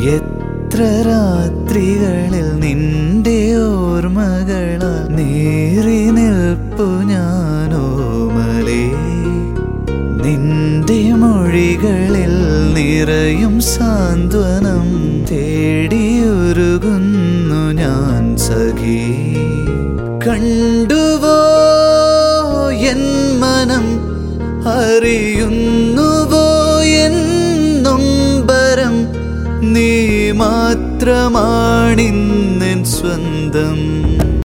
എത്ര രാത്രികളിൽ നിന്റെ ഓർമ്മകളാൽ നേറി നിൽപ്പു ഞാനോമലേ നിന്റെ മൊഴികളിൽ നിറയും സാന്ത്വനം തേടിയുരുകുന്നു ഞാൻ സഖി കണ്ടുവോ എൻ മനം അറിയുന്നുവോ എൻ നൊമ്പരം നീ മാത്രമാണിന്നെൻ സ്വന്തം